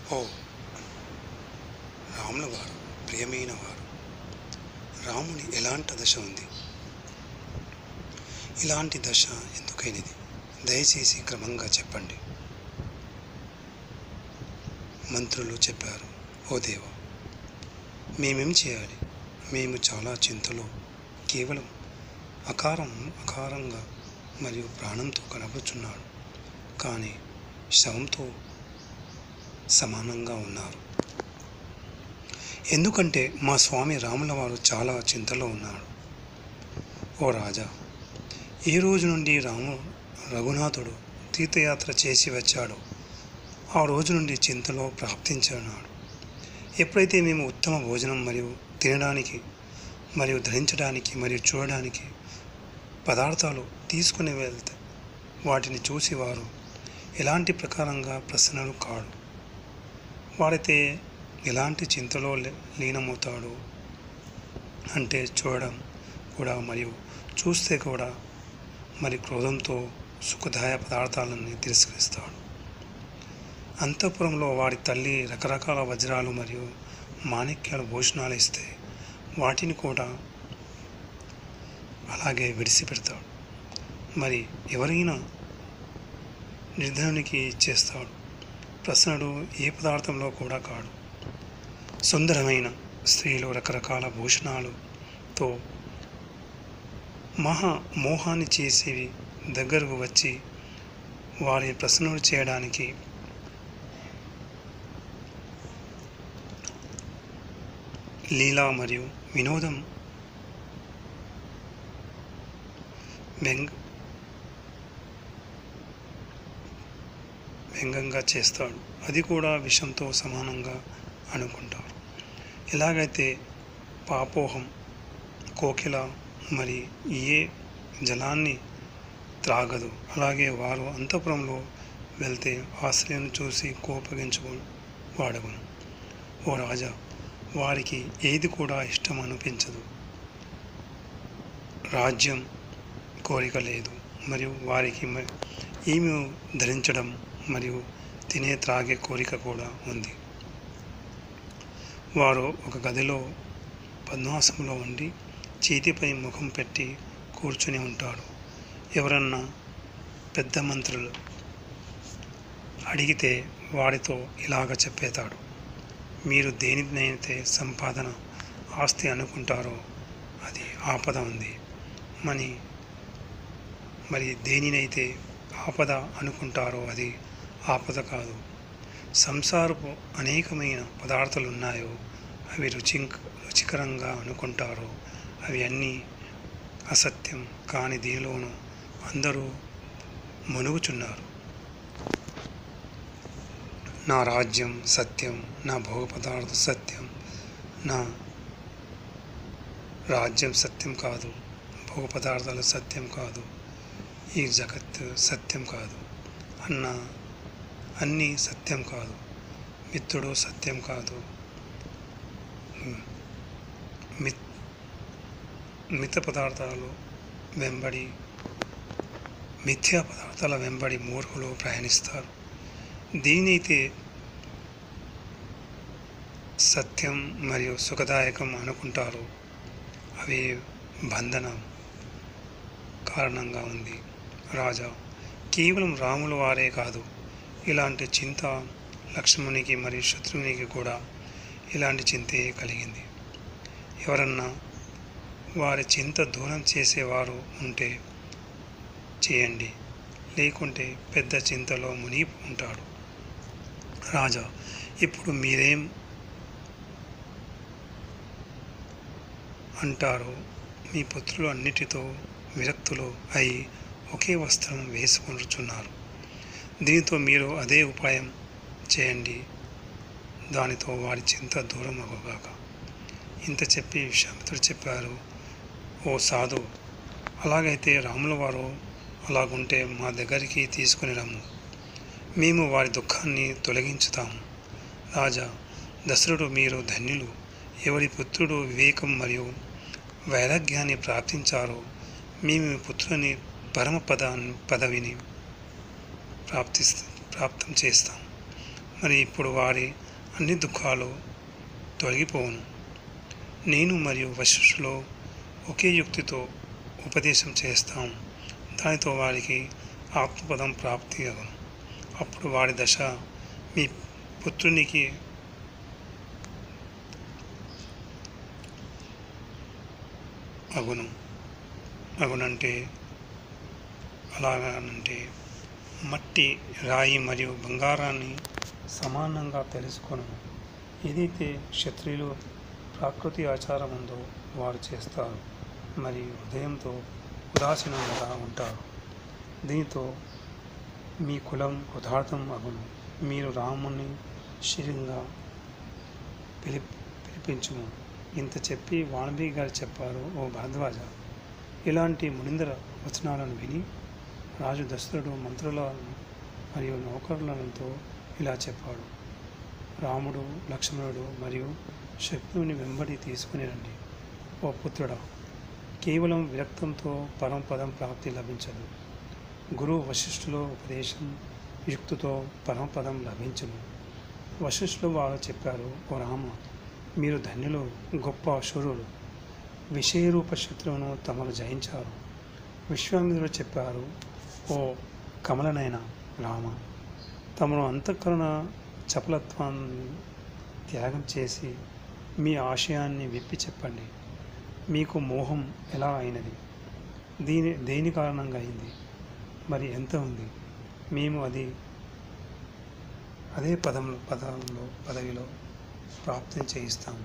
ఓ రాముల వారు ప్రియమైన వారు రాముని ఎలాంటి దశ ఉంది ఇలాంటి దశ ఎందుకైనది దయచేసి క్రమంగా చెప్పండి మంత్రులు చెప్పారు ఓ దేవ మేమేం చేయాలి మేము చాలా చింతలో కేవలం అకారం అకారంగా మరియు ప్రాణంతో కనబడుచున్నాడు కానీ శవంతో సమానంగా ఉన్నారు ఎందుకంటే మా స్వామి రాముల వారు చాలా చింతలో ఉన్నాడు ఓ రాజా ఏ రోజు నుండి రాము రఘునాథుడు తీర్థయాత్ర చేసి వచ్చాడో ఆ రోజు నుండి చింతలో ప్రాప్తించున్నాడు ఎప్పుడైతే మేము ఉత్తమ భోజనం మరియు తినడానికి మరియు ధరించడానికి మరియు చూడడానికి పదార్థాలు తీసుకుని వెళ్తే వాటిని చూసి వారు ఎలాంటి ప్రకారంగా ప్రసన్నలు కాడు వాడైతే ఎలాంటి చింతలో లీ- లీనమవుతాడు అంటే చూడడం కూడా మరియు చూస్తే కూడా మరి క్రోధంతో సుఖదాయ పదార్థాలని తిరస్కరిస్తాడు అంతఃపురంలో వాడి తల్లి రకరకాల వజ్రాలు మరియు మాణిక్యాలు భూషణాలు ఇస్తే వాటిని కూడా అలాగే విడిచిపెడతాడు మరి ఎవరైనా నిర్ధనునికి ఇచ్చేస్తాడు ప్రసన్నుడు ఏ పదార్థంలో కూడా కాడు సుందరమైన స్త్రీలు రకరకాల భూషణాలతో మహా మోహాన్ని చేసేవి దగ్గరకు వచ్చి వారిని ప్రసన్నుడు చేయడానికి లీల మరియు వినోదం వ్యంగ్ వ్యంగంగా చేస్తాడు అది కూడా విషంతో సమానంగా అనుకుంటారు ఎలాగైతే పాపోహం కోకిల మరి ఏ జలాన్ని త్రాగదు అలాగే వారు అంతఃపురంలో వెళ్తే ఆ స్త్రీలను చూసి కోపగించుకు వాడగును ఓ రాజా వారికి ఏది కూడా ఇష్టం అనిపించదు రాజ్యం కోరిక లేదు మరియు వారికి మ- ఈమె ధరించడం మరియు తినే త్రాగే కోరిక కూడా ఉంది వారు ఒక గదిలో పద్మాసనంలో ఉండి చేతిపై ముఖం పెట్టి కూర్చుని ఉంటాడు ఎవరన్నా పెద్ద మంత్రులు అడిగితే వాడితో ఇలాగ చెప్పేతాడు మీరు దేనినైతే సంపాదన ఆస్తి అనుకుంటారో అది ఆపద ఉంది మని మరి దేనినైతే ఆపద అనుకుంటారో అది ఆపద కాదు సంసారపు అనేకమైన పదార్థాలు ఉన్నాయో అవి రుచి రుచికరంగా అనుకుంటారో అవి అన్నీ అసత్యం కాని దీనిలోనూ అందరూ మునుగుచున్నారు నా రాజ్యం సత్యం నా భోగ పదార్థ సత్యం నా రాజ్యం సత్యం కాదు భోగ పదార్థాలు సత్యం కాదు ఈ జగత్ సత్యం కాదు అన్న అన్నీ సత్యం కాదు మిత్రుడు సత్యం కాదు మిత్ మిత పదార్థాలు వెంబడి మిథ్యా పదార్థాల వెంబడి మూర్ఖులు ప్రయాణిస్తారు దీనైతే సత్యం మరియు సుఖదాయకం అనుకుంటారు అవి బంధనం కారణంగా ఉంది రాజా కేవలం రాముల వారే కాదు ఇలాంటి చింత లక్ష్మణునికి మరియు శత్రువునికి కూడా ఇలాంటి చింతే కలిగింది ఎవరన్నా వారి చింత దూరం చేసేవారు ఉంటే చేయండి లేకుంటే పెద్ద చింతలో మునిగి ఉంటాడు రాజా ఇప్పుడు మీరేం అంటారో మీ పుత్రులు అన్నిటితో విరక్తులు అయి ఒకే వస్త్రం వేసుకుంటున్నారు దీనితో మీరు అదే ఉపాయం చేయండి దానితో వారి చింత దూరం అవ్వగాక ఇంత చెప్పి విశ్వామిత్రుడు చెప్పారు ఓ సాధు అలాగైతే రాముల వారు అలాగుంటే మా దగ్గరికి తీసుకుని రమ్ము మేము వారి దుఃఖాన్ని తొలగించుతాము రాజా దశరుడు మీరు ధన్యులు ఎవరి పుత్రుడు వివేకం మరియు వైరాగ్యాన్ని ప్రాప్తించారో మేము మీ పుత్రుని పరమ పద పదవిని ప్రాప్తి ప్రాప్తం చేస్తాం మరి ఇప్పుడు వారి అన్ని దుఃఖాలు తొలగిపోవును నేను మరియు వశిష్ఠులో ఒకే యుక్తితో ఉపదేశం చేస్తాం దానితో వారికి ఆత్మపదం ప్రాప్తి అగును అప్పుడు వారి దశ మీ పుత్రునికి అగును అగునంటే అలాగనంటే మట్టి రాయి మరియు బంగారాన్ని సమానంగా తెలుసుకొను ఏదైతే క్షత్రియులు ప్రాకృతి ఆచారం ఉందో వారు చేస్తారు మరి హృదయంతో ఉదాసీనంగా ఉంటారు దీంతో మీ కులం కృతార్థం అగును మీరు రాముని శిరంగా పిలి పిలిపించుము ఇంత చెప్పి వాణబీ గారు చెప్పారు ఓ భరద్వాజ ఇలాంటి మునిందర వచనాలను విని రాజు దశరథుడు మంత్రులను మరియు నౌకరులతో ఇలా చెప్పాడు రాముడు లక్ష్మణుడు మరియు శత్రువుని వెంబడి తీసుకుని రండి ఓ పుత్రుడా కేవలం విరక్తంతో పరమపదం ప్రాప్తి లభించదు గురువు వశిష్ఠులో ఉపదేశం యుక్తితో పరమపదం లభించును వశిష్ఠులు వారు చెప్పారు ఓ రామ మీరు ధన్యులు గొప్ప అసురులు విషయరూప శత్రువును తమను జయించారు విశ్వామిత్రుడు చెప్పారు ఓ కమలనైన రామ తమను అంతఃకరణ చపలత్వాన్ని త్యాగం చేసి మీ ఆశయాన్ని విప్పి చెప్పండి మీకు మోహం ఎలా అయినది దీని దేని కారణంగా అయింది మరి ఎంత ఉంది మేము అది అదే పదంలో పదంలో పదవిలో ప్రాప్తి చేయిస్తాము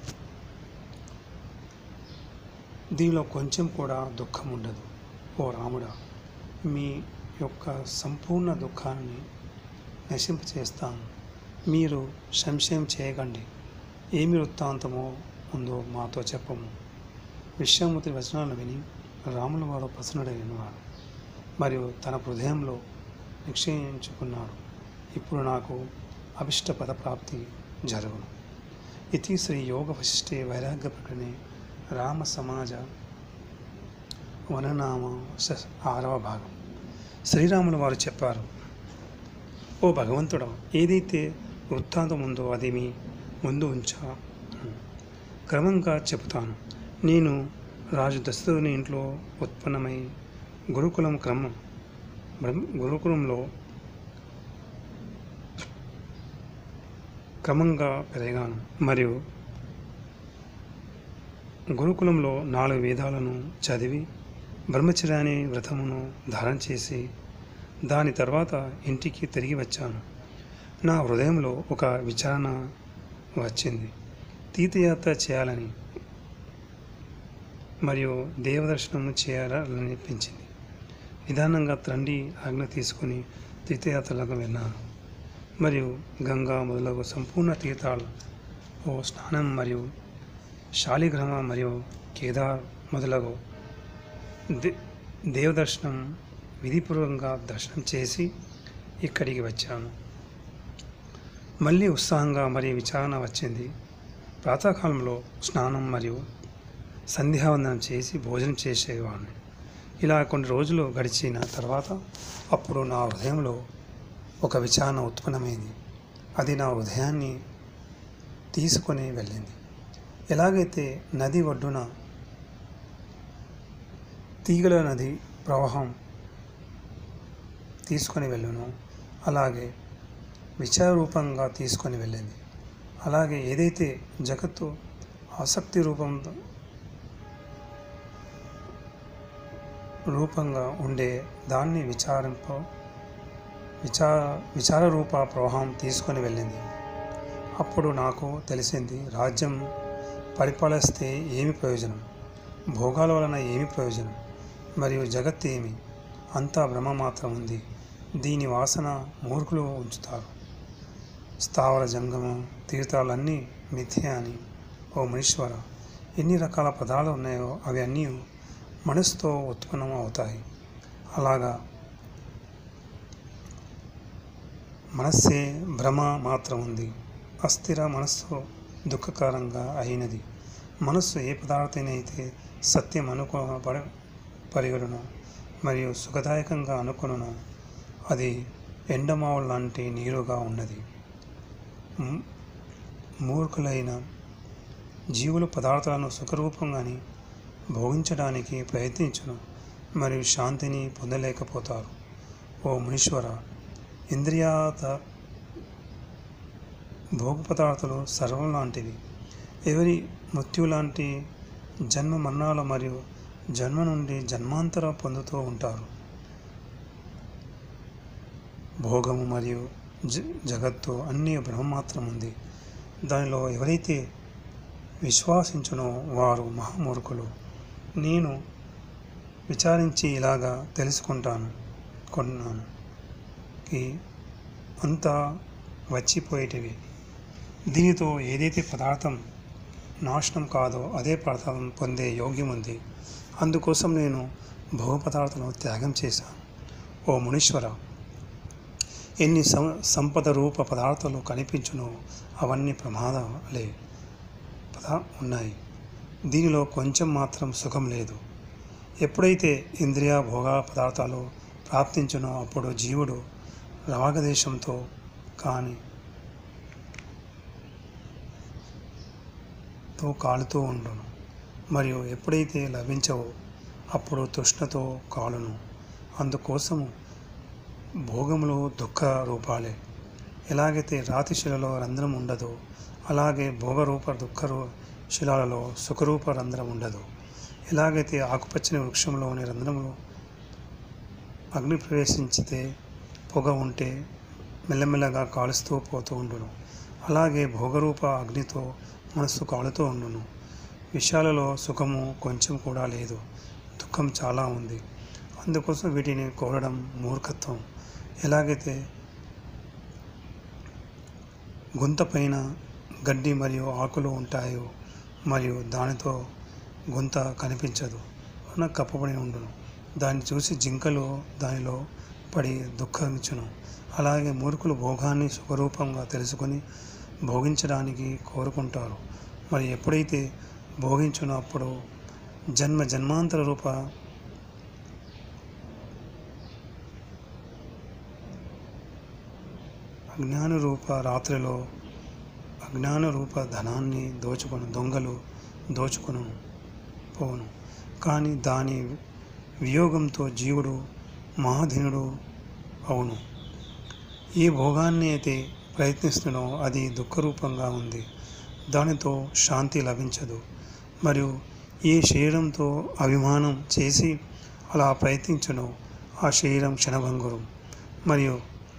దీనిలో కొంచెం కూడా దుఃఖం ఉండదు ఓ రాముడా మీ యొక్క సంపూర్ణ దుఃఖాన్ని నశింపచేస్తాను మీరు సంశయం చేయకండి ఏమి వృత్తాంతమో ఉందో మాతో చెప్పము విశ్వామిత్రి వచనాలను విని రాముల వారు ప్రసన్నుడైనవాడు మరియు తన హృదయంలో నిశ్చయించుకున్నాడు ఇప్పుడు నాకు అభిష్ట పదప్రాప్తి జరుగును ఇది శ్రీ యోగ వశిష్ఠే వైరాగ్య ప్రకటనే రామ సమాజ వననామ స- ఆరవ భాగం శ్రీరాములు వారు చెప్పారు ఓ భగవంతుడా ఏదైతే వృత్తాంతం ఉందో అది మీ ముందు ఉంచా క్రమంగా చెబుతాను నేను రాజు దశరథుని ఇంట్లో ఉత్పన్నమై గురుకులం క్రమం బ్రహ్మ గురుకులంలో క్రమంగా పెరిగాను మరియు గురుకులంలో నాలుగు వేదాలను చదివి బ్రహ్మచర్యాని వ్రతమును ధారణ చేసి దాని తర్వాత ఇంటికి తిరిగి వచ్చాను నా హృదయంలో ఒక విచారణ వచ్చింది తీర్థయాత్ర చేయాలని మరియు దేవదర్శనం చేయాలని అనిపించింది నిదానంగా తండ్రి ఆజ్ఞ తీసుకుని తీర్థయాత్రలకు వెళ్ళాను మరియు గంగా మొదలగు సంపూర్ణ తీర్థాలు ఓ స్నానం మరియు శాలిగ్రామ మరియు కేదార్ మొదలగు దే దేవదర్శనం విధిపూర్వకంగా దర్శనం చేసి ఇక్కడికి వచ్చాను మళ్ళీ ఉత్సాహంగా మరియు విచారణ వచ్చింది ప్రాతకాలంలో స్నానం మరియు సంధ్యావందనం చేసి భోజనం చేసేవాడిని ఇలా కొన్ని రోజులు గడిచిన తర్వాత అప్పుడు నా హృదయంలో ఒక విచారణ ఉత్పన్నమైంది అది నా హృదయాన్ని తీసుకొని వెళ్ళింది ఎలాగైతే నది ఒడ్డున తీగల నది ప్రవాహం తీసుకొని వెళ్ళును అలాగే విచారూపంగా తీసుకొని వెళ్ళింది అలాగే ఏదైతే జగత్తు ఆసక్తి రూపంతో రూపంగా ఉండే దాన్ని విచారింప విచార విచార రూప ప్రవాహం తీసుకొని వెళ్ళింది అప్పుడు నాకు తెలిసింది రాజ్యం పరిపాలిస్తే ఏమి ప్రయోజనం భోగాల వలన ఏమి ప్రయోజనం మరియు జగత్ ఏమి అంతా భ్రమ మాత్రం ఉంది దీని వాసన మూర్ఖులు ఉంచుతారు స్థావర జంగమం తీర్థాలన్నీ మిథ్య అని ఓ మనుష్వర ఎన్ని రకాల పదాలు ఉన్నాయో అవి అన్నీ మనసుతో ఉత్పన్నం అవుతాయి అలాగా మనస్సే భ్రమ మాత్రం ఉంది అస్థిర మనస్సు దుఃఖకరంగా అయినది మనస్సు ఏ పదార్థమైతే సత్యం అనుకో పడ పరిగణను మరియు సుఖదాయకంగా అనుకొనును అది ఎండమావు లాంటి నీరుగా ఉన్నది మ్- మూర్ఖులైన జీవులు పదార్థాలను సుఖరూపంగాని భోగించడానికి ప్రయత్నించును మరియు శాంతిని పొందలేకపోతారు ఓ మునీశ్వర ఇంద్రియాత భోగ పదార్థాలు సర్వం లాంటివి ఎవరి మృత్యు లాంటి జన్మ మరణాల మరియు జన్మ నుండి జన్మాంతర పొందుతూ ఉంటారు భోగము మరియు జ జగత్తు అన్ని బ్రహ్మమాత్రం ఉంది దానిలో ఎవరైతే విశ్వాసించునో వారు మహామూర్ఖులు నేను విచారించి ఇలాగా తెలుసుకుంటాను కొన్నాను ఈ అంతా వచ్చిపోయేటివి దీనితో ఏదైతే పదార్థం నాశనం కాదో అదే పదార్థం పొందే యోగ్యం ఉంది అందుకోసం నేను భోగ పదార్థాలను త్యాగం చేశాను ఓ మునీశ్వర ఎన్ని సం సంపద రూప పదార్థాలు కనిపించునో అవన్నీ ప్రమాదాలే పదా ఉన్నాయి దీనిలో కొంచెం మాత్రం సుఖం లేదు ఎప్పుడైతే ఇంద్రియ భోగ పదార్థాలు ప్రాప్తించునో అప్పుడు జీవుడు రాగదేశంతో కానీ తో కాలుతూ ఉండును మరియు ఎప్పుడైతే లభించవో అప్పుడు తృష్ణతో కాలును అందుకోసము భోగములు దుఃఖ రూపాలే ఎలాగైతే రాతి శిలలో రంధ్రం ఉండదో అలాగే భోగరూప దుఃఖ రూ- శిలాలలో సుఖరూప రంధ్రం ఉండదు ఎలాగైతే ఆకుపచ్చని వృక్షంలోని రంధ్రములు అగ్ని ప్రవేశించితే పొగ ఉంటే మెల్లమెల్లగా కాలుస్తూ పోతూ ఉండును అలాగే భోగరూప అగ్నితో మనస్సు కాలుతూ ఉండును విషయాలలో సుఖము కొంచెం కూడా లేదు దుఃఖం చాలా ఉంది అందుకోసం వీటిని కోరడం మూర్ఖత్వం ఎలాగైతే గుంత పైన గడ్డి మరియు ఆకులు ఉంటాయో మరియు దానితో గుంత కనిపించదు ఉన్న కప్పబడి ఉండును దాన్ని చూసి జింకలు దానిలో పడి దుఃఖించును అలాగే మూర్ఖులు భోగాన్ని సుఖరూపంగా తెలుసుకొని భోగించడానికి కోరుకుంటారు మరి ఎప్పుడైతే భోగించునో అప్పుడు జన్మ జన్మాంతర రూప అజ్ఞాన రూప రాత్రిలో అజ్ఞాన రూప ధనాన్ని దోచుకొని దొంగలు దోచుకొను పోను కానీ దాని వియోగంతో జీవుడు మహాధీనుడు అవును ఏ భోగాన్ని అయితే ప్రయత్నిస్తున్నో అది దుఃఖరూపంగా ఉంది దానితో శాంతి లభించదు మరియు ఏ శరీరంతో అభిమానం చేసి అలా ప్రయత్నించునో ఆ శరీరం క్షణభంగురం మరియు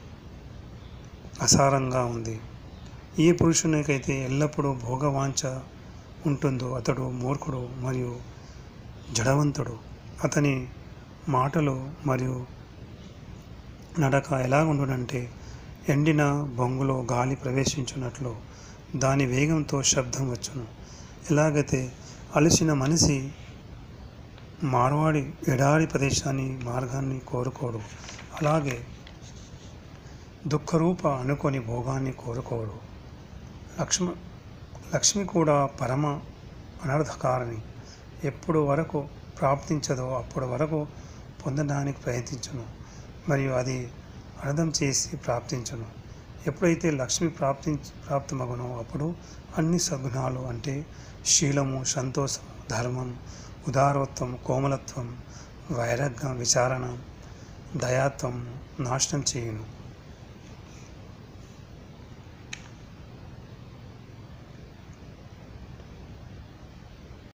అసారంగా ఉంది ఏ పురుషునికైతే ఎల్లప్పుడూ భోగవాంఛ ఉంటుందో అతడు మూర్ఖుడు మరియు జడవంతుడు అతని మాటలు మరియు నడక ఎలా ఉండునంటే ఎండిన బొంగులో గాలి ప్రవేశించున్నట్లు దాని వేగంతో శబ్దం వచ్చును ఎలాగైతే అలసిన మనిషి మార్వాడి ఎడారి ప్రదేశాన్ని మార్గాన్ని కోరుకోడు అలాగే దుఃఖరూప అనుకొని భోగాన్ని కోరుకోడు లక్ష్మ లక్ష్మి కూడా పరమ అనర్థకారిణి ఎప్పుడు వరకు ప్రాప్తించదో అప్పుడు వరకు పొందడానికి ప్రయత్నించును మరియు అది అర్థం చేసి ప్రాప్తించును ఎప్పుడైతే లక్ష్మి ప్రాప్తి ప్రాప్తమగునో అప్పుడు అన్ని సద్గుణాలు అంటే శీలము సంతోషం ధర్మం ఉదారత్వం కోమలత్వం వైరాగ్యం విచారణ దయాత్వం నాశనం చేయును